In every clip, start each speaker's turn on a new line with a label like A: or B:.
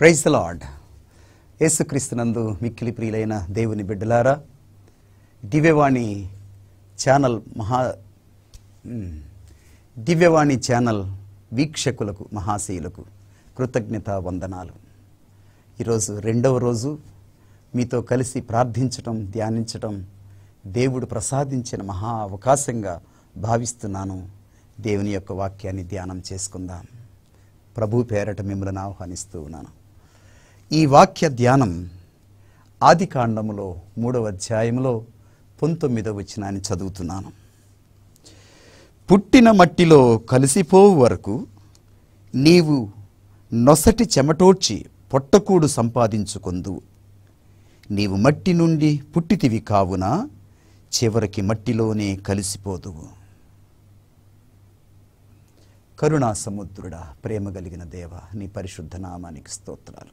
A: praise the lord యేసుక్రీస్తునందు మిక్కిలి ప్రియులైన దేవుని బిడ్డలారా దివ్యవాణి ఛానల్ మహా మ్, దివ్యవాణి ఛానల్ వీక్షకులకు మహాశయులకు కృతజ్ఞత వందనాలు ఈరోజు రెండవ రోజు మీతో కలిసి ప్రార్థించటం ధ్యానించటం దేవుడు ప్రసాదించిన మహా అవకాశంగా భావిస్తున్నాను దేవుని యొక్క వాక్యాన్ని ధ్యానం చేసుకుందాం ప్రభు పేరట మిమ్మల్ని ఆహ్వానిస్తూ ఉన్నాను ఈ వాక్య ధ్యానం ఆది కాండములో మూడవ అధ్యాయంలో పంతొమ్మిదవ వచనాన్ని చదువుతున్నాను పుట్టిన మట్టిలో కలిసిపోవు వరకు నీవు నొసటి చెమటోడ్చి పొట్టకూడు సంపాదించుకొందు నీవు మట్టి నుండి పుట్టితివి కావున చివరికి మట్టిలోనే కలిసిపోదువు కరుణా సముద్రుడా ప్రేమ కలిగిన దేవ నీ పరిశుద్ధ నామానికి స్తోత్రాలు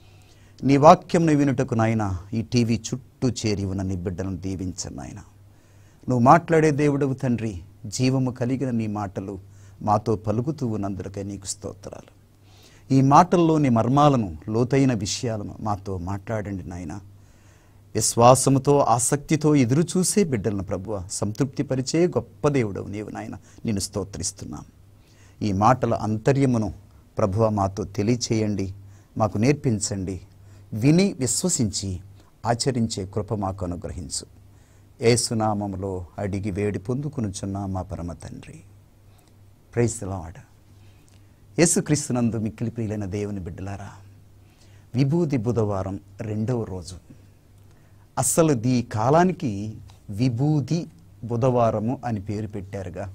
A: నీ వాక్యంను వినుటకు నాయన ఈ టీవీ చుట్టూ చేరి ఉన్న నీ బిడ్డలను దీవించను నాయన నువ్వు మాట్లాడే దేవుడవు తండ్రి జీవము కలిగిన నీ మాటలు మాతో పలుకుతూ ఉన్నందులకై నీకు స్తోత్రాలు ఈ మాటల్లోని మర్మాలను లోతైన విషయాలను మాతో మాట్లాడండి నాయన విశ్వాసముతో ఆసక్తితో ఎదురు చూసే బిడ్డలను ప్రభువ సంతృప్తిపరిచే గొప్ప దేవుడవు నీవు నాయన నిన్ను స్తోత్రిస్తున్నాం ఈ మాటల అంతర్యమును ప్రభువ మాతో తెలియచేయండి మాకు నేర్పించండి విని విశ్వసించి ఆచరించే కృప మాకు అనుగ్రహించు ఏసునామములో అడిగి వేడి పొందుకునుచున్న మా పరమ తండ్రి ప్రైజ్ లాడ్ యేసుక్రీస్తునందు మిక్కిలి ప్రియులైన దేవుని బిడ్డలారా విభూది బుధవారం రెండవ రోజు అస్సలు ఈ కాలానికి విభూది బుధవారము అని పేరు పెట్టారుగా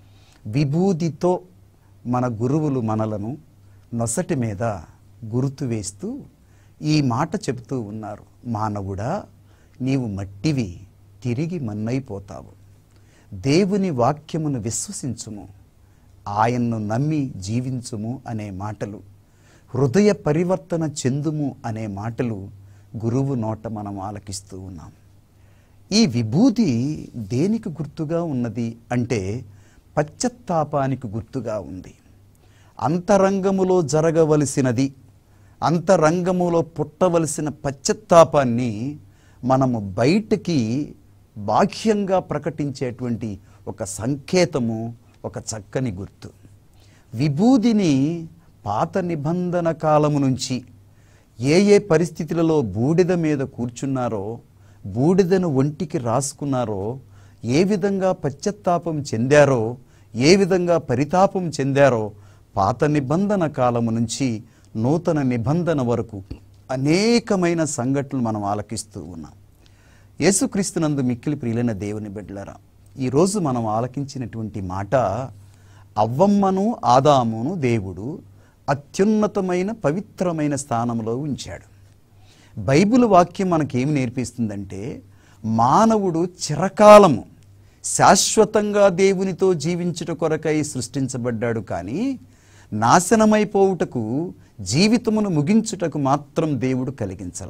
A: విభూదితో మన గురువులు మనలను నొసటి మీద గుర్తు వేస్తూ ఈ మాట చెబుతూ ఉన్నారు మానవుడా నీవు మట్టివి తిరిగి మన్నైపోతావు దేవుని వాక్యమును విశ్వసించుము ఆయన్ను నమ్మి జీవించుము అనే మాటలు హృదయ పరివర్తన చెందుము అనే మాటలు గురువు నోట మనం ఆలకిస్తూ ఉన్నాం ఈ విభూతి దేనికి గుర్తుగా ఉన్నది అంటే పశ్చత్తాపానికి గుర్తుగా ఉంది అంతరంగములో జరగవలసినది అంతరంగములో పుట్టవలసిన పశ్చత్తాపాన్ని మనము బయటికి బాహ్యంగా ప్రకటించేటువంటి ఒక సంకేతము ఒక చక్కని గుర్తు విభూదిని పాత నిబంధన కాలము నుంచి ఏ ఏ పరిస్థితులలో బూడిద మీద కూర్చున్నారో బూడిదను ఒంటికి రాసుకున్నారో ఏ విధంగా పశ్చత్తాపం చెందారో ఏ విధంగా పరితాపం చెందారో పాత నిబంధన కాలము నుంచి నూతన నిబంధన వరకు అనేకమైన సంఘటనలు మనం ఆలకిస్తూ ఉన్నాం యేసుక్రీస్తునందు మిక్కిలి ప్రియులైన దేవుని బిడ్డలారా ఈరోజు మనం ఆలకించినటువంటి మాట అవ్వమ్మను ఆదామును దేవుడు అత్యున్నతమైన పవిత్రమైన స్థానంలో ఉంచాడు బైబిల్ వాక్యం మనకేమి నేర్పిస్తుందంటే మానవుడు చిరకాలము శాశ్వతంగా దేవునితో జీవించుట కొరకై సృష్టించబడ్డాడు కానీ నాశనమైపోవుటకు జీవితమును ముగించుటకు మాత్రం దేవుడు కలిగించల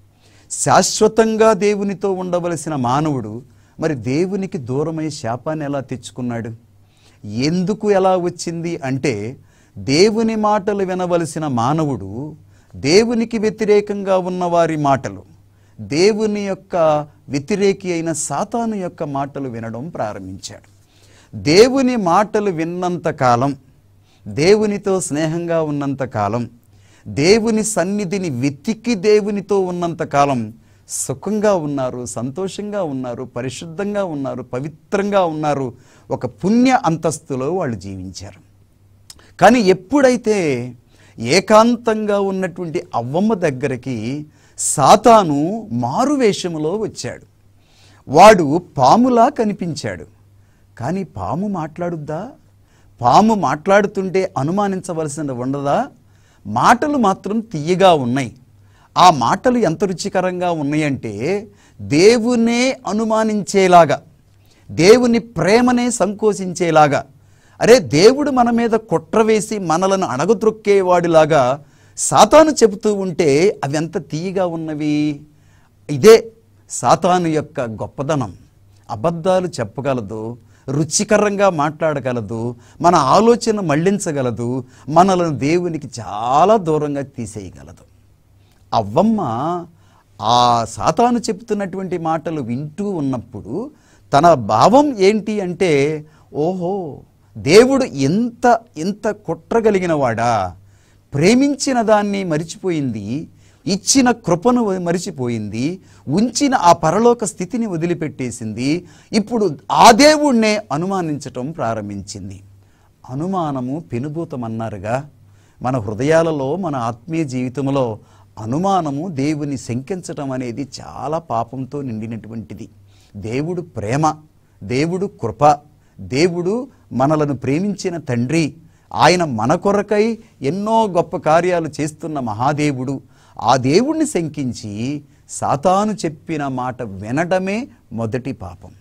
A: శాశ్వతంగా దేవునితో ఉండవలసిన మానవుడు మరి దేవునికి దూరమై శాపాన్ని ఎలా తెచ్చుకున్నాడు ఎందుకు ఎలా వచ్చింది అంటే దేవుని మాటలు వినవలసిన మానవుడు దేవునికి వ్యతిరేకంగా ఉన్న వారి మాటలు దేవుని యొక్క వ్యతిరేకి అయిన సాతాను యొక్క మాటలు వినడం ప్రారంభించాడు దేవుని మాటలు విన్నంత కాలం దేవునితో స్నేహంగా ఉన్నంత కాలం దేవుని సన్నిధిని వెతికి దేవునితో ఉన్నంత కాలం సుఖంగా ఉన్నారు సంతోషంగా ఉన్నారు పరిశుద్ధంగా ఉన్నారు పవిత్రంగా ఉన్నారు ఒక పుణ్య అంతస్తులో వాళ్ళు జీవించారు కానీ ఎప్పుడైతే ఏకాంతంగా ఉన్నటువంటి అవ్వమ్మ దగ్గరికి సాతాను మారువేషములో వచ్చాడు వాడు పాములా కనిపించాడు కానీ పాము మాట్లాడుద్దా పాము మాట్లాడుతుంటే అనుమానించవలసిన ఉండదా మాటలు మాత్రం తీయగా ఉన్నాయి ఆ మాటలు ఎంత రుచికరంగా ఉన్నాయంటే దేవునే అనుమానించేలాగా దేవుని ప్రేమనే సంకోచించేలాగా అరే దేవుడు మన మీద కుట్ర వేసి మనలను అణగద్రొక్కేవాడిలాగా సాతాను చెబుతూ ఉంటే అవి ఎంత తీయగా ఉన్నవి ఇదే సాతాను యొక్క గొప్పదనం అబద్ధాలు చెప్పగలదు రుచికరంగా మాట్లాడగలదు మన ఆలోచన మళ్ళించగలదు మనలను దేవునికి చాలా దూరంగా తీసేయగలదు అవ్వమ్మ ఆ సాతాను చెప్తున్నటువంటి మాటలు వింటూ ఉన్నప్పుడు తన భావం ఏంటి అంటే ఓహో దేవుడు ఎంత ఎంత కుట్రగలిగిన వాడా ప్రేమించిన దాన్ని మరిచిపోయింది ఇచ్చిన కృపను మరిచిపోయింది ఉంచిన ఆ పరలోక స్థితిని వదిలిపెట్టేసింది ఇప్పుడు ఆ దేవుణ్ణే అనుమానించటం ప్రారంభించింది అనుమానము పెనుభూతం అన్నారుగా మన హృదయాలలో మన ఆత్మీయ జీవితంలో అనుమానము దేవుని శంకించటం అనేది చాలా పాపంతో నిండినటువంటిది దేవుడు ప్రేమ దేవుడు కృప దేవుడు మనలను ప్రేమించిన తండ్రి ఆయన మన కొరకై ఎన్నో గొప్ప కార్యాలు చేస్తున్న మహాదేవుడు ఆ దేవుణ్ణి శంకించి సాతాను చెప్పిన మాట వినడమే మొదటి పాపం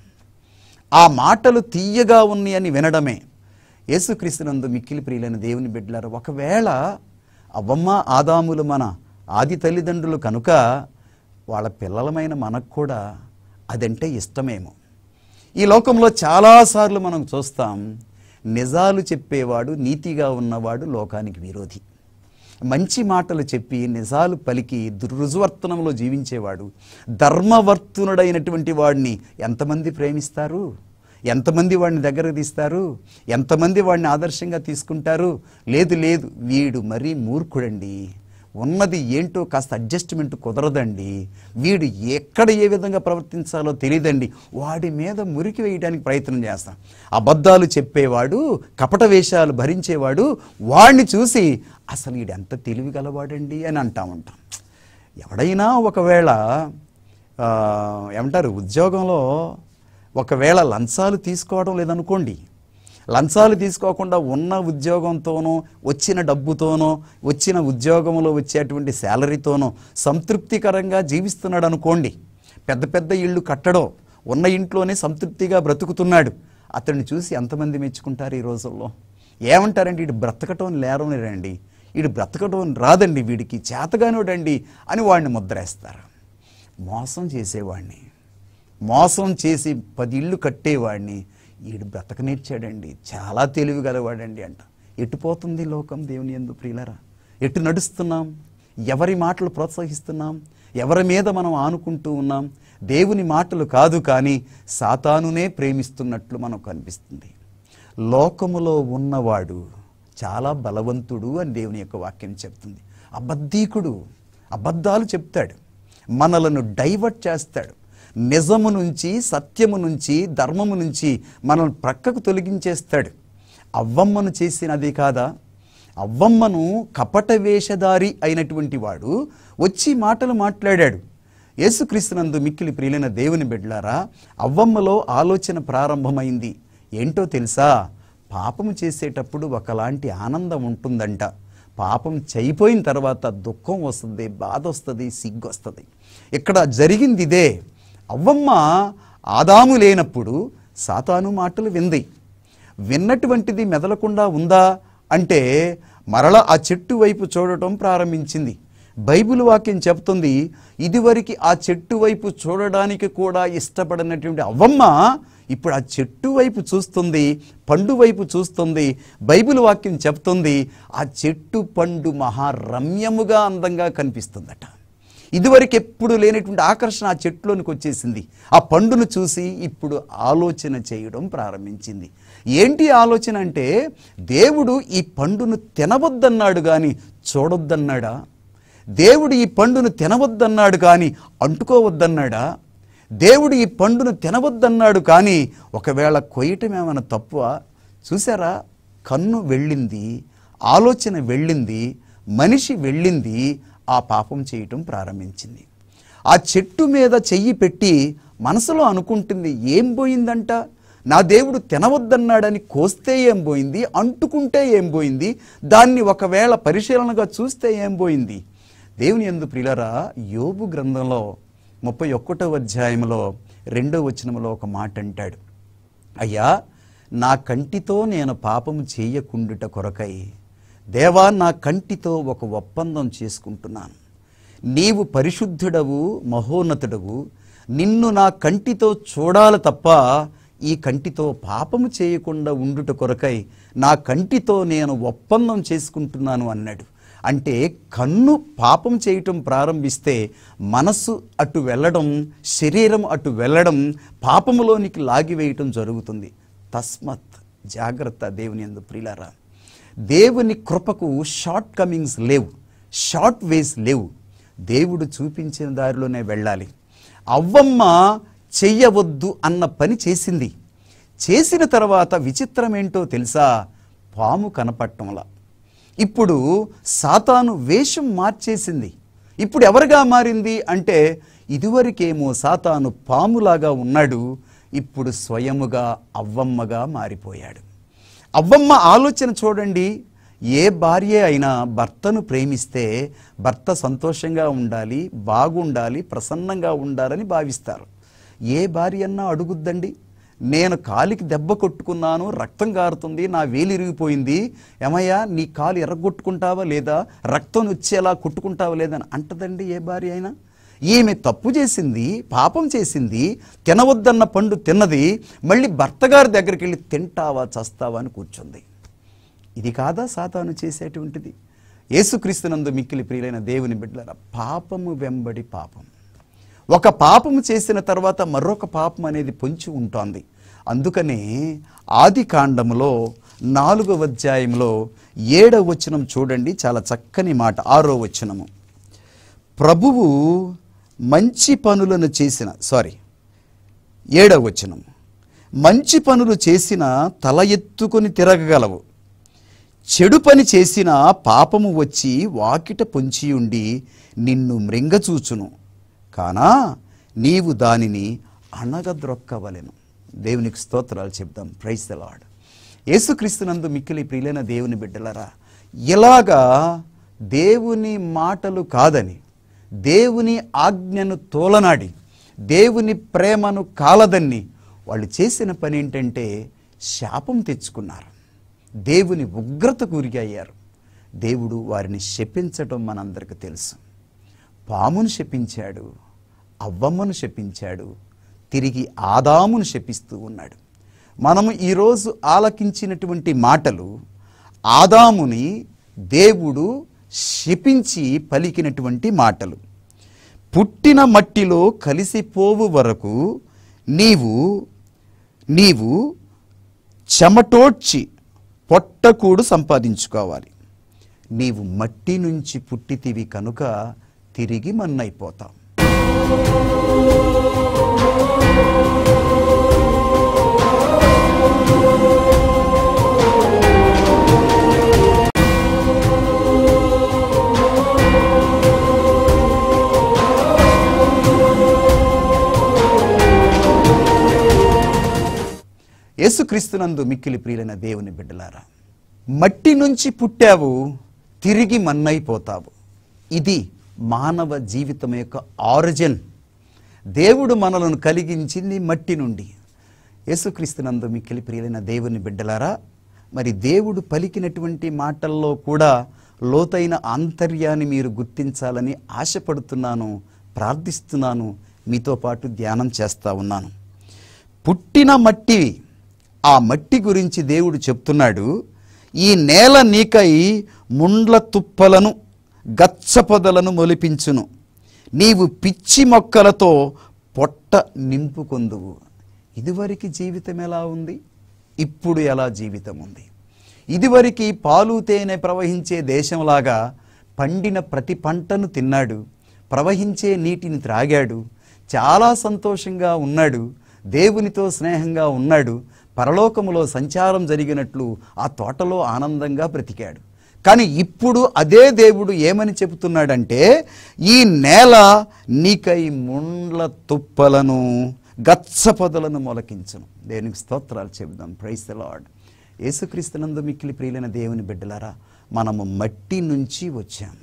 A: ఆ మాటలు తీయగా ఉన్నాయని వినడమే యేసుక్రీస్తునందు మిక్కిలి ప్రియులైన దేవుని బిడ్డలారు ఒకవేళ అవ్వమ్మ ఆదాములు మన ఆది తల్లిదండ్రులు కనుక వాళ్ళ పిల్లలమైన మనకు కూడా అదంటే ఇష్టమేమో ఈ లోకంలో చాలాసార్లు మనం చూస్తాం నిజాలు చెప్పేవాడు నీతిగా ఉన్నవాడు లోకానికి విరోధి మంచి మాటలు చెప్పి నిజాలు పలికి దుర్రుజువర్తనంలో జీవించేవాడు ధర్మవర్తునుడైనటువంటి వాడిని ఎంతమంది ప్రేమిస్తారు ఎంతమంది వాడిని దగ్గరకు తీస్తారు ఎంతమంది వాడిని ఆదర్శంగా తీసుకుంటారు లేదు లేదు వీడు మరీ మూర్ఖుడండి ఉన్నది ఏంటో కాస్త అడ్జస్ట్మెంట్ కుదరదండి వీడు ఎక్కడ ఏ విధంగా ప్రవర్తించాలో తెలియదండి వాడి మీద మురికి వేయడానికి ప్రయత్నం చేస్తాం అబద్ధాలు చెప్పేవాడు కపట వేషాలు భరించేవాడు వాడిని చూసి అసలు వీడు ఎంత తెలివి గలవాడండి అని అంటా ఉంటాం ఎవడైనా ఒకవేళ ఆ, ఏమంటారు ఉద్యోగంలో ఒకవేళ లంచాలు తీసుకోవడం లేదనుకోండి లంచాలు తీసుకోకుండా ఉన్న ఉద్యోగంతోనో వచ్చిన డబ్బుతోనో వచ్చిన ఉద్యోగంలో వచ్చేటువంటి శాలరీతోనో సంతృప్తికరంగా జీవిస్తున్నాడు అనుకోండి పెద్ద పెద్ద ఇళ్ళు కట్టడం ఉన్న ఇంట్లోనే సంతృప్తిగా బ్రతుకుతున్నాడు అతన్ని చూసి ఎంతమంది మెచ్చుకుంటారు ఈ రోజుల్లో ఏమంటారండి వీడు బ్రతకటం లేరనిరండి వీడు బ్రతకటం రాదండి వీడికి చేతగానోడండి అని వాడిని ముద్రేస్తారు మోసం చేసేవాడిని మోసం చేసి పది ఇళ్ళు కట్టేవాడిని ఈడు బ్రతక నేర్చాడండి చాలా తెలివి గలవాడండి అంట ఎటు పోతుంది లోకం దేవుని ఎందు ప్రియులరా ఎటు నడుస్తున్నాం ఎవరి మాటలు ప్రోత్సహిస్తున్నాం ఎవరి మీద మనం ఆనుకుంటూ ఉన్నాం దేవుని మాటలు కాదు కానీ సాతానునే ప్రేమిస్తున్నట్లు మనకు కనిపిస్తుంది లోకములో ఉన్నవాడు చాలా బలవంతుడు అని దేవుని యొక్క వాక్యం చెప్తుంది అబద్ధీకుడు అబద్ధాలు చెప్తాడు మనలను డైవర్ట్ చేస్తాడు నిజము నుంచి సత్యము నుంచి ధర్మము నుంచి మనల్ని ప్రక్కకు తొలగించేస్తాడు అవ్వమ్మను చేసినది కాదా అవ్వమ్మను కపట వేషధారి అయినటువంటి వాడు వచ్చి మాటలు మాట్లాడాడు యేసుక్రీస్తునందు మిక్కిలి ప్రియులైన దేవుని బిడ్డలారా అవ్వమ్మలో ఆలోచన ప్రారంభమైంది ఏంటో తెలుసా పాపము చేసేటప్పుడు ఒకలాంటి ఆనందం ఉంటుందంట పాపం చేయిపోయిన తర్వాత దుఃఖం వస్తుంది బాధ వస్తుంది సిగ్గు వస్తుంది ఇక్కడ జరిగింది ఇదే అవ్వమ్మ ఆదాము లేనప్పుడు సాతాను మాటలు వింది విన్నటువంటిది మెదలకుండా ఉందా అంటే మరల ఆ చెట్టు వైపు చూడటం ప్రారంభించింది బైబిల్ వాక్యం చెప్తుంది ఇదివరకు ఆ చెట్టు వైపు చూడడానికి కూడా ఇష్టపడినటువంటి అవ్వమ్మ ఇప్పుడు ఆ చెట్టు వైపు చూస్తుంది పండు వైపు చూస్తుంది బైబిల్ వాక్యం చెప్తుంది ఆ చెట్టు పండు మహారమ్యముగా అందంగా కనిపిస్తుందట ఇదివరకు ఎప్పుడు లేనటువంటి ఆకర్షణ ఆ చెట్టులోనికి వచ్చేసింది ఆ పండును చూసి ఇప్పుడు ఆలోచన చేయడం ప్రారంభించింది ఏంటి ఆలోచన అంటే దేవుడు ఈ పండును తినవద్దన్నాడు కానీ చూడొద్దన్నాడా దేవుడు ఈ పండును తినవద్దన్నాడు కానీ అంటుకోవద్దన్నాడా దేవుడు ఈ పండును తినవద్దన్నాడు కానీ ఒకవేళ కొయ్యటం ఏమైనా తప్పువ చూసారా కన్ను వెళ్ళింది ఆలోచన వెళ్ళింది మనిషి వెళ్ళింది ఆ పాపం చేయటం ప్రారంభించింది ఆ చెట్టు మీద చెయ్యి పెట్టి మనసులో అనుకుంటుంది ఏం పోయిందంట నా దేవుడు తినవద్దన్నాడని కోస్తే ఏం పోయింది అంటుకుంటే ఏం పోయింది దాన్ని ఒకవేళ పరిశీలనగా చూస్తే ఏం పోయింది దేవుని ఎందు ప్రియులరా యోబు గ్రంథంలో ముప్పై ఒక్కటో అధ్యాయంలో రెండో వచనంలో ఒక మాట అంటాడు అయ్యా నా కంటితో నేను పాపము చేయకుండుట కొరకై దేవా నా కంటితో ఒక ఒప్పందం చేసుకుంటున్నాను నీవు పరిశుద్ధుడవు మహోన్నతుడవు నిన్ను నా కంటితో చూడాలి తప్ప ఈ కంటితో పాపము చేయకుండా ఉండుట కొరకై నా కంటితో నేను ఒప్పందం చేసుకుంటున్నాను అన్నాడు అంటే కన్ను పాపం చేయటం ప్రారంభిస్తే మనస్సు అటు వెళ్ళడం శరీరం అటు వెళ్ళడం పాపములోనికి లాగివేయటం జరుగుతుంది తస్మత్ జాగ్రత్త దేవుని ఎందు ప్రియులారా దేవుని కృపకు షార్ట్ కమింగ్స్ లేవు షార్ట్ వేస్ లేవు దేవుడు చూపించిన దారిలోనే వెళ్ళాలి అవ్వమ్మ చెయ్యవద్దు అన్న పని చేసింది చేసిన తర్వాత విచిత్రం ఏంటో తెలుసా పాము కనపట్టంలా ఇప్పుడు సాతాను వేషం మార్చేసింది ఇప్పుడు ఎవరుగా మారింది అంటే ఇదివరకేమో సాతాను పాములాగా ఉన్నాడు ఇప్పుడు స్వయముగా అవ్వమ్మగా మారిపోయాడు అవ్వమ్మ ఆలోచన చూడండి ఏ భార్య అయినా భర్తను ప్రేమిస్తే భర్త సంతోషంగా ఉండాలి బాగుండాలి ప్రసన్నంగా ఉండాలని భావిస్తారు ఏ భార్య అన్నా అడుగుద్దండి నేను కాలికి దెబ్బ కొట్టుకున్నాను రక్తం కారుతుంది నా వేలు ఇరిగిపోయింది ఏమయ్యా నీ కాలు ఎర్రగొట్టుకుంటావా లేదా రక్తం వచ్చేలా కొట్టుకుంటావా లేదా అని అంటదండి ఏ భార్య అయినా ఈమె తప్పు చేసింది పాపం చేసింది తినవద్దన్న పండు తిన్నది మళ్ళీ భర్తగారి దగ్గరికి వెళ్ళి తింటావా చస్తావా అని కూర్చుంది ఇది కాదా సాతాను చేసేటువంటిది యేసుక్రీస్తునందు మిక్కిలి ప్రియులైన దేవుని బిడ్డల పాపము వెంబడి పాపం ఒక పాపము చేసిన తర్వాత మరొక పాపం అనేది పొంచి ఉంటోంది అందుకనే ఆది కాండములో నాలుగవ అధ్యాయంలో ఏడవ వచనం చూడండి చాలా చక్కని మాట ఆరో వచనము ప్రభువు మంచి పనులను చేసిన సారీ ఏడవ వచనం మంచి పనులు చేసిన తల ఎత్తుకొని తిరగగలవు చెడు పని చేసిన పాపము వచ్చి వాకిట పొంచి ఉండి నిన్ను మృంగచూచును కానా నీవు దానిని అణగద్రొక్కవలెను దేవునికి స్తోత్రాలు చెప్దాం ప్రైస్ ద లార్డ్ యేసుక్రీస్తునందు మిక్కిలి ప్రియులైన దేవుని బిడ్డలరా ఇలాగా దేవుని మాటలు కాదని దేవుని ఆజ్ఞను తోలనాడి దేవుని ప్రేమను కాలదన్ని వాళ్ళు చేసిన పని ఏంటంటే శాపం తెచ్చుకున్నారు దేవుని ఉగ్రతకు గురి అయ్యారు దేవుడు వారిని శపించటం మనందరికీ తెలుసు పామును శపించాడు అవ్వమ్మను శపించాడు తిరిగి ఆదామును శపిస్తూ ఉన్నాడు మనము ఈరోజు ఆలకించినటువంటి మాటలు ఆదాముని దేవుడు శపించి పలికినటువంటి మాటలు పుట్టిన మట్టిలో కలిసిపోవు వరకు నీవు నీవు చెమటోడ్చి పొట్టకూడు సంపాదించుకోవాలి నీవు మట్టి నుంచి పుట్టితివి కనుక తిరిగి మన్నైపోతాం యేసుక్రీస్తునందు మిక్కిలి ప్రియులైన దేవుని బిడ్డలారా మట్టి నుంచి పుట్టావు తిరిగి మన్నైపోతావు ఇది మానవ జీవితం యొక్క ఆరిజిన్ దేవుడు మనలను కలిగించింది మట్టి నుండి యేసుక్రీస్తునందు మిక్కిలి ప్రియులైన దేవుని బిడ్డలారా మరి దేవుడు పలికినటువంటి మాటల్లో కూడా లోతైన ఆంతర్యాన్ని మీరు గుర్తించాలని ఆశపడుతున్నాను ప్రార్థిస్తున్నాను మీతో పాటు ధ్యానం చేస్తా ఉన్నాను పుట్టిన మట్టి ఆ మట్టి గురించి దేవుడు చెప్తున్నాడు ఈ నేల నీకై ముండ్ల తుప్పలను గచ్చపొదలను మొలిపించును నీవు పిచ్చి మొక్కలతో పొట్ట నింపుకొందువు ఇదివరకు జీవితం ఎలా ఉంది ఇప్పుడు ఎలా జీవితం ఉంది ఇదివరకు పాలు తేనె ప్రవహించే దేశంలాగా పండిన ప్రతి పంటను తిన్నాడు ప్రవహించే నీటిని త్రాగాడు చాలా సంతోషంగా ఉన్నాడు దేవునితో స్నేహంగా ఉన్నాడు పరలోకములో సంచారం జరిగినట్లు ఆ తోటలో ఆనందంగా బ్రతికాడు కానీ ఇప్పుడు అదే దేవుడు ఏమని చెబుతున్నాడంటే ఈ నేల నీకై ముండ్ల తుప్పలను గచ్చపొదలను మొలకించును దేవునికి స్తోత్రాలు చెబుదాం ప్రైస్ ద లార్డ్ యేసుక్రీస్తునందు మిక్కిలి ప్రియులైన దేవుని బిడ్డలారా మనము మట్టి నుంచి వచ్చాం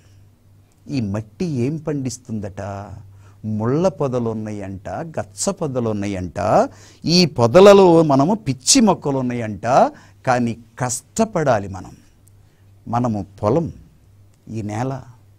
A: ఈ మట్టి ఏం పండిస్తుందట ముళ్ళ పొదలు ఉన్నాయంట గచ్చ పొదలు ఉన్నాయంట ఈ పొదలలో మనము పిచ్చి మొక్కలు ఉన్నాయంట కానీ కష్టపడాలి మనం మనము పొలం ఈ నేల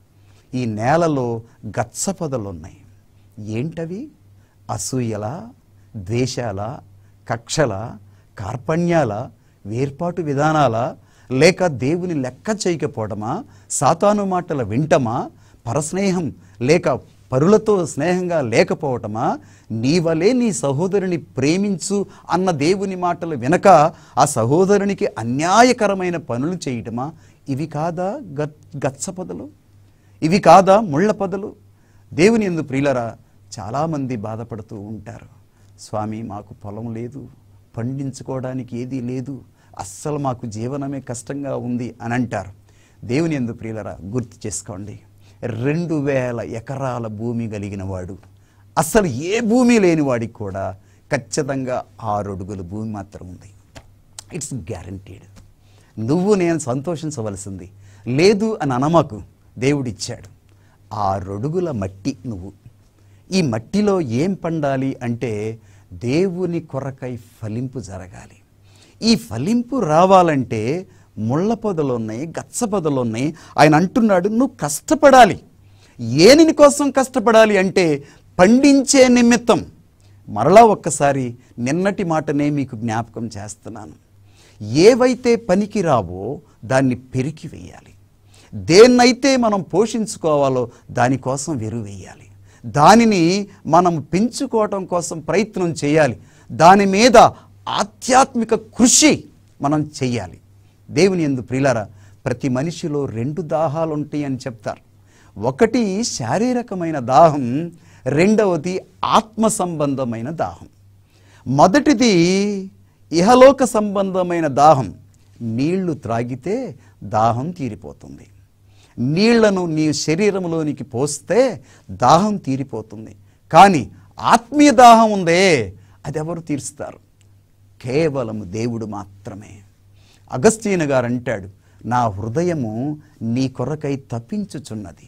A: ఈ నేలలో గచ్చ పొదలు ఉన్నాయి ఏంటవి అసూయల ద్వేషాల కక్షల కార్పణ్యాల వేర్పాటు విధానాల లేక దేవుని లెక్క చేయకపోవడమా సాతాను మాటల వింటమా పరస్నేహం లేక పరులతో స్నేహంగా లేకపోవటమా నీ వలే నీ సహోదరుని ప్రేమించు అన్న దేవుని మాటలు వినక ఆ సహోదరునికి అన్యాయకరమైన పనులు చేయటమా ఇవి కాదా గత్ గచ్చపదలు ఇవి కాదా ముళ్ళ పదలు దేవుని ఎందు ప్రియులరా చాలామంది బాధపడుతూ ఉంటారు స్వామి మాకు పొలం లేదు పండించుకోవడానికి ఏదీ లేదు అస్సలు మాకు జీవనమే కష్టంగా ఉంది అని అంటారు దేవుని ఎందు ప్రియులరా గుర్తు చేసుకోండి రెండు వేల ఎకరాల భూమి కలిగిన వాడు అసలు ఏ భూమి లేని వాడికి కూడా ఖచ్చితంగా ఆరు అడుగుల భూమి మాత్రం ఉంది ఇట్స్ గ్యారంటీడ్ నువ్వు నేను సంతోషించవలసింది లేదు అని అనమాకు దేవుడిచ్చాడు ఆ రొడుగుల మట్టి నువ్వు ఈ మట్టిలో ఏం పండాలి అంటే దేవుని కొరకై ఫలింపు జరగాలి ఈ ఫలింపు రావాలంటే ముళ్ళ పొదలు ఉన్నాయి గచ్చ పొదలు ఉన్నాయి ఆయన అంటున్నాడు నువ్వు కష్టపడాలి ఏనిని కోసం కష్టపడాలి అంటే పండించే నిమిత్తం మరలా ఒక్కసారి నిన్నటి మాటనే మీకు జ్ఞాపకం చేస్తున్నాను ఏవైతే పనికి రావో దాన్ని పెరికి వేయాలి దేన్నైతే మనం పోషించుకోవాలో దానికోసం వెరువేయాలి దానిని మనం పెంచుకోవటం కోసం ప్రయత్నం చేయాలి దాని మీద ఆధ్యాత్మిక కృషి మనం చెయ్యాలి దేవుని ఎందు ప్రియులారా ప్రతి మనిషిలో రెండు దాహాలు ఉంటాయి అని చెప్తారు ఒకటి శారీరకమైన దాహం రెండవది ఆత్మ సంబంధమైన దాహం మొదటిది ఇహలోక సంబంధమైన దాహం నీళ్లు త్రాగితే దాహం తీరిపోతుంది నీళ్లను నీ శరీరంలోనికి పోస్తే దాహం తీరిపోతుంది కానీ ఆత్మీయ దాహం ఉందే అది ఎవరు తీరుస్తారు కేవలం దేవుడు మాత్రమే అగస్త్యన గారు అంటాడు నా హృదయము నీ కొరకై తప్పించుచున్నది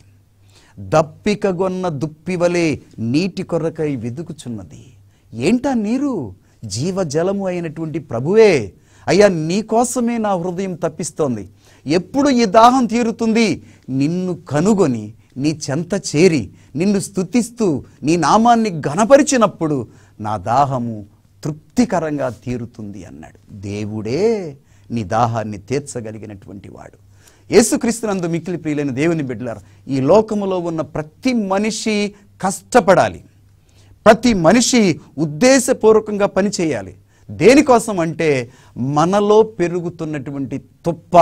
A: దప్పికగొన్న దుప్పివలే నీటి కొరకై వెదుకుచున్నది ఏంటా నీరు జీవజలము అయినటువంటి ప్రభువే అయ్యా నీ కోసమే నా హృదయం తప్పిస్తోంది ఎప్పుడు ఈ దాహం తీరుతుంది నిన్ను కనుగొని నీ చెంత చేరి నిన్ను స్తుతిస్తూ నీ నామాన్ని ఘనపరిచినప్పుడు నా దాహము తృప్తికరంగా తీరుతుంది అన్నాడు దేవుడే నీ దాహాన్ని తీర్చగలిగినటువంటి వాడు యేసుక్రీస్తునందు మిక్కిలి ప్రియులైన దేవుని బిడ్డలారు ఈ లోకములో ఉన్న ప్రతి మనిషి కష్టపడాలి ప్రతి మనిషి ఉద్దేశపూర్వకంగా పనిచేయాలి దేనికోసం అంటే మనలో పెరుగుతున్నటువంటి తుప్ప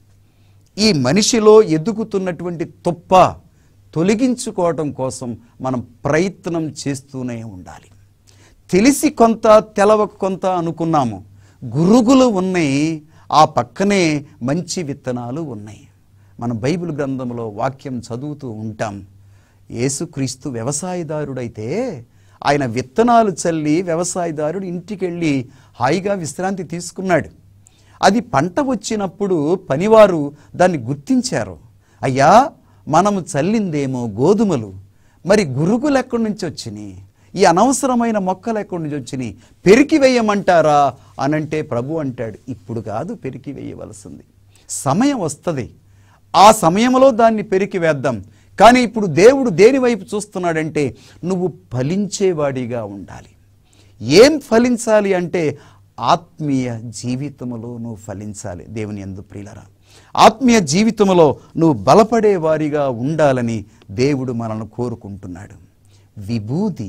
A: ఈ మనిషిలో ఎదుగుతున్నటువంటి తుప్ప తొలగించుకోవటం కోసం మనం ప్రయత్నం చేస్తూనే ఉండాలి తెలిసి కొంత తెలవక కొంత అనుకున్నాము గురుగులు ఉన్నాయి ఆ పక్కనే మంచి విత్తనాలు ఉన్నాయి మన బైబిల్ గ్రంథంలో వాక్యం చదువుతూ ఉంటాం యేసుక్రీస్తు వ్యవసాయదారుడైతే ఆయన విత్తనాలు చల్లి వ్యవసాయదారుడు ఇంటికెళ్ళి హాయిగా విశ్రాంతి తీసుకున్నాడు అది పంట వచ్చినప్పుడు పనివారు దాన్ని గుర్తించారు అయ్యా మనము చల్లిందేమో గోధుమలు మరి గురుగులు ఎక్కడి నుంచి వచ్చినాయి ఈ అనవసరమైన మొక్కలు ఎక్కడి నుంచి వచ్చినాయి పెరికి వేయమంటారా అనంటే ప్రభు అంటాడు ఇప్పుడు కాదు పెరికి వేయవలసింది సమయం వస్తుంది ఆ సమయంలో దాన్ని పెరికి వేద్దాం కానీ ఇప్పుడు దేవుడు దేని వైపు చూస్తున్నాడంటే నువ్వు ఫలించేవాడిగా ఉండాలి ఏం ఫలించాలి అంటే ఆత్మీయ జీవితములో నువ్వు ఫలించాలి దేవుని ఎందు ప్రియులరా ఆత్మీయ జీవితంలో నువ్వు బలపడే వారిగా ఉండాలని దేవుడు మనల్ని కోరుకుంటున్నాడు విభూది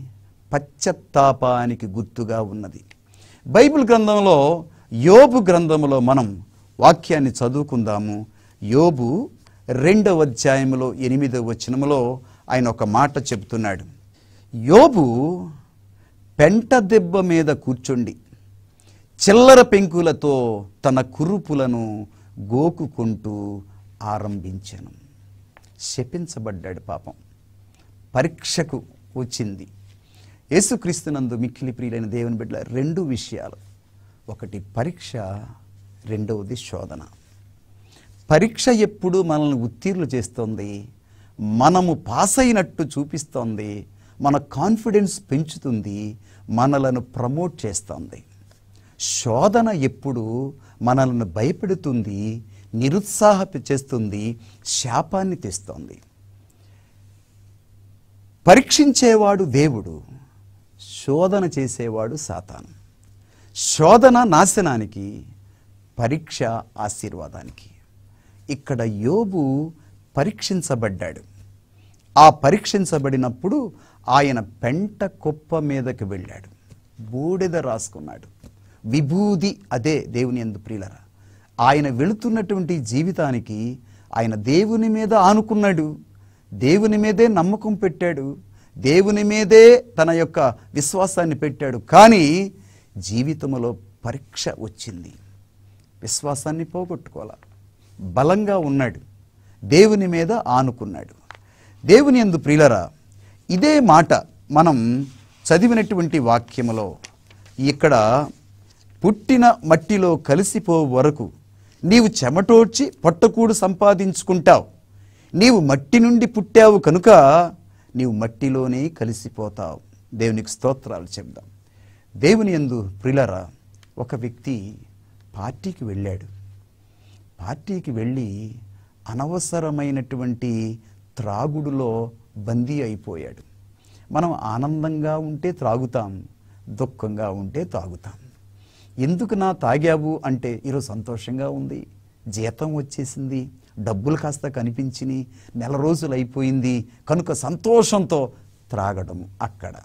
A: పశ్చత్తాపానికి గుర్తుగా ఉన్నది బైబిల్ గ్రంథంలో యోబు గ్రంథంలో మనం వాక్యాన్ని చదువుకుందాము యోబు రెండవ అధ్యాయంలో ఎనిమిదవ వచనములో ఆయన ఒక మాట చెప్తున్నాడు యోబు పెంట దెబ్బ మీద కూర్చుండి చిల్లర పెంకులతో తన కురుపులను గోకుకుంటూ ఆరంభించాను శపించబడ్డాడు పాపం పరీక్షకు వచ్చింది యేసుక్రీస్తునందు మిక్కిలి ప్రియులైన దేవుని బిడ్డ రెండు విషయాలు ఒకటి పరీక్ష రెండవది శోధన పరీక్ష ఎప్పుడు మనల్ని ఉత్తీర్ణులు చేస్తోంది మనము పాస్ అయినట్టు చూపిస్తోంది మన కాన్ఫిడెన్స్ పెంచుతుంది మనలను ప్రమోట్ చేస్తోంది శోధన ఎప్పుడు మనల్ని భయపెడుతుంది నిరుత్సాహ చేస్తుంది శాపాన్ని తెస్తోంది పరీక్షించేవాడు దేవుడు శోధన చేసేవాడు సాతాను శోధన నాశనానికి పరీక్ష ఆశీర్వాదానికి ఇక్కడ యోబు పరీక్షించబడ్డాడు ఆ పరీక్షించబడినప్పుడు ఆయన పెంట కుప్ప మీదకి వెళ్ళాడు బూడిద రాసుకున్నాడు విభూది అదే దేవుని ఎందు ప్రియులరా ఆయన వెళుతున్నటువంటి జీవితానికి ఆయన దేవుని మీద ఆనుకున్నాడు దేవుని మీదే నమ్మకం పెట్టాడు దేవుని మీదే తన యొక్క విశ్వాసాన్ని పెట్టాడు కానీ జీవితంలో పరీక్ష వచ్చింది విశ్వాసాన్ని పోగొట్టుకోవాలి బలంగా ఉన్నాడు దేవుని మీద ఆనుకున్నాడు దేవుని ఎందు ప్రియులరా ఇదే మాట మనం చదివినటువంటి వాక్యములో ఇక్కడ పుట్టిన మట్టిలో కలిసిపో వరకు నీవు చెమటోడ్చి పొట్టకూడు సంపాదించుకుంటావు నీవు మట్టి నుండి పుట్టావు కనుక నీవు మట్టిలోనే కలిసిపోతావు దేవునికి స్తోత్రాలు చెప్దాం దేవుని యందు ప్రిలరా ఒక వ్యక్తి పార్టీకి వెళ్ళాడు పార్టీకి వెళ్ళి అనవసరమైనటువంటి త్రాగుడులో బందీ అయిపోయాడు మనం ఆనందంగా ఉంటే త్రాగుతాం దుఃఖంగా ఉంటే తాగుతాం ఎందుకు నా తాగావు అంటే ఈరోజు సంతోషంగా ఉంది జీతం వచ్చేసింది డబ్బులు కాస్త కనిపించినాయి నెల రోజులు అయిపోయింది కనుక సంతోషంతో త్రాగడం అక్కడ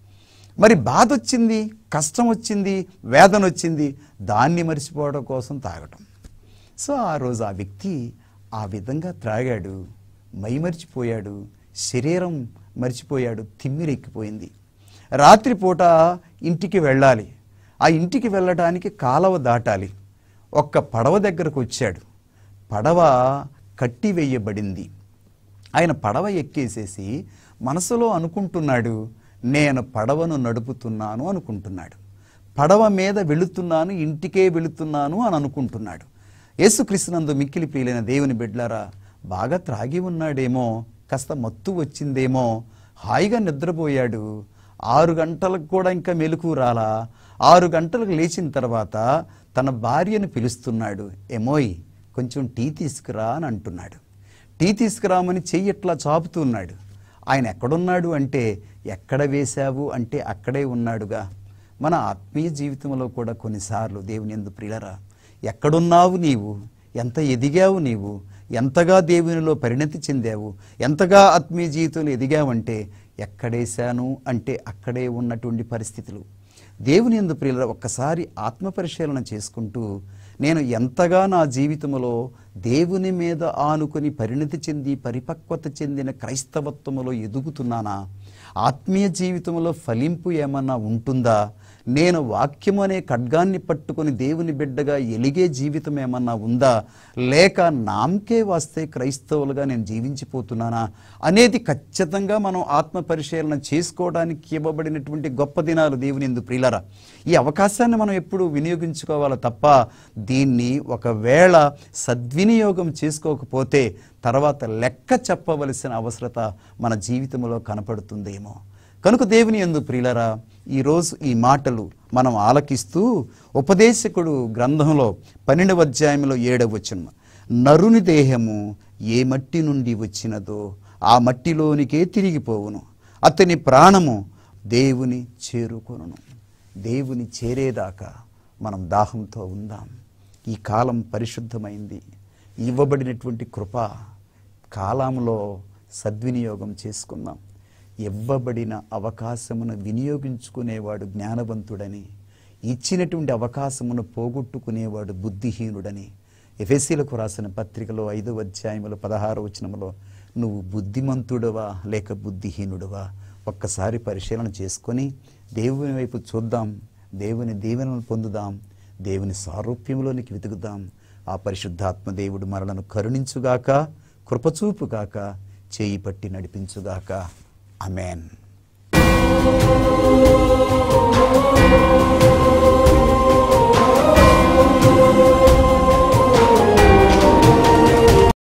A: మరి బాధ వచ్చింది కష్టం వచ్చింది వేదన వచ్చింది దాన్ని మర్చిపోవడం కోసం తాగటం సో ఆ రోజు ఆ వ్యక్తి ఆ విధంగా త్రాగాడు మైమరిచిపోయాడు శరీరం మర్చిపోయాడు తిమ్మిరెక్కిపోయింది రాత్రిపూట ఇంటికి వెళ్ళాలి ఆ ఇంటికి వెళ్ళడానికి కాలవ దాటాలి ఒక్క పడవ దగ్గరకు వచ్చాడు పడవ కట్టి వేయబడింది ఆయన పడవ ఎక్కేసేసి మనసులో అనుకుంటున్నాడు నేను పడవను నడుపుతున్నాను అనుకుంటున్నాడు పడవ మీద వెళుతున్నాను ఇంటికే వెళుతున్నాను అని అనుకుంటున్నాడు యేసుక్రీస్తునందు మిక్కిలి ప్రియులైన దేవుని బిడ్లారా బాగా త్రాగి ఉన్నాడేమో కాస్త మత్తు వచ్చిందేమో హాయిగా నిద్రపోయాడు ఆరు గంటలకు కూడా ఇంకా మెలకు రాలా ఆరు గంటలకు లేచిన తర్వాత తన భార్యను పిలుస్తున్నాడు ఎమోయ్ కొంచెం టీ తీసుకురా అని అంటున్నాడు టీ తీసుకురామని చెయ్యి ఇట్లా చాపుతున్నాడు ఆయన ఎక్కడున్నాడు అంటే ఎక్కడ వేశావు అంటే అక్కడే ఉన్నాడుగా మన ఆత్మీయ జీవితంలో కూడా కొన్నిసార్లు దేవుని ఎందు ప్రియులరా ఎక్కడున్నావు నీవు ఎంత ఎదిగావు నీవు ఎంతగా దేవునిలో పరిణతి చెందావు ఎంతగా ఆత్మీయ జీవితంలో ఎదిగావంటే ఎక్కడేశాను అంటే అక్కడే ఉన్నటువంటి పరిస్థితులు దేవుని ఎందు ప్రియుల ఒక్కసారి ఆత్మ పరిశీలన చేసుకుంటూ నేను ఎంతగా నా జీవితంలో దేవుని మీద ఆనుకొని పరిణతి చెంది పరిపక్వత చెందిన క్రైస్తవత్వములో ఎదుగుతున్నానా ఆత్మీయ జీవితంలో ఫలింపు ఏమన్నా ఉంటుందా నేను వాక్యము అనే ఖడ్గాన్ని పట్టుకొని దేవుని బిడ్డగా ఎలిగే జీవితం ఏమన్నా ఉందా లేక నామకే వస్తే క్రైస్తవులుగా నేను జీవించిపోతున్నానా అనేది ఖచ్చితంగా మనం ఆత్మ పరిశీలన చేసుకోవడానికి ఇవ్వబడినటువంటి గొప్ప దినాలు దేవుని ఎందు ప్రియులరా ఈ అవకాశాన్ని మనం ఎప్పుడు వినియోగించుకోవాలి తప్ప దీన్ని ఒకవేళ సద్వినియోగం చేసుకోకపోతే తర్వాత లెక్క చెప్పవలసిన అవసరత మన జీవితంలో కనపడుతుందేమో కనుక దేవుని ఎందు ప్రియులరా ఈరోజు ఈ మాటలు మనం ఆలకిస్తూ ఉపదేశకుడు గ్రంథంలో పన్నెండవ అధ్యాయంలో ఏడవ వచనం నరుని దేహము ఏ మట్టి నుండి వచ్చినదో ఆ మట్టిలోనికే తిరిగిపోవును అతని ప్రాణము దేవుని చేరుకొనును దేవుని చేరేదాకా మనం దాహంతో ఉందాం ఈ కాలం పరిశుద్ధమైంది ఇవ్వబడినటువంటి కృప కాలంలో సద్వినియోగం చేసుకుందాం ఇవ్వబడిన అవకాశమును వినియోగించుకునేవాడు జ్ఞానవంతుడని ఇచ్చినటువంటి అవకాశమును పోగొట్టుకునేవాడు బుద్ధిహీనుడని ఎఫెసీలకు రాసిన పత్రికలో ఐదవ అధ్యాయములో పదహారు వచనములో నువ్వు బుద్ధిమంతుడవా లేక బుద్ధిహీనుడవా ఒక్కసారి పరిశీలన చేసుకొని దేవుని వైపు చూద్దాం దేవుని దీవెనలు పొందుదాం దేవుని సారూప్యంలోనికి వెతుకుదాం ఆ పరిశుద్ధాత్మ దేవుడు మనలను కరుణించుగాక కృపచూపుగాక చేయి పట్టి నడిపించుగాక అమెన్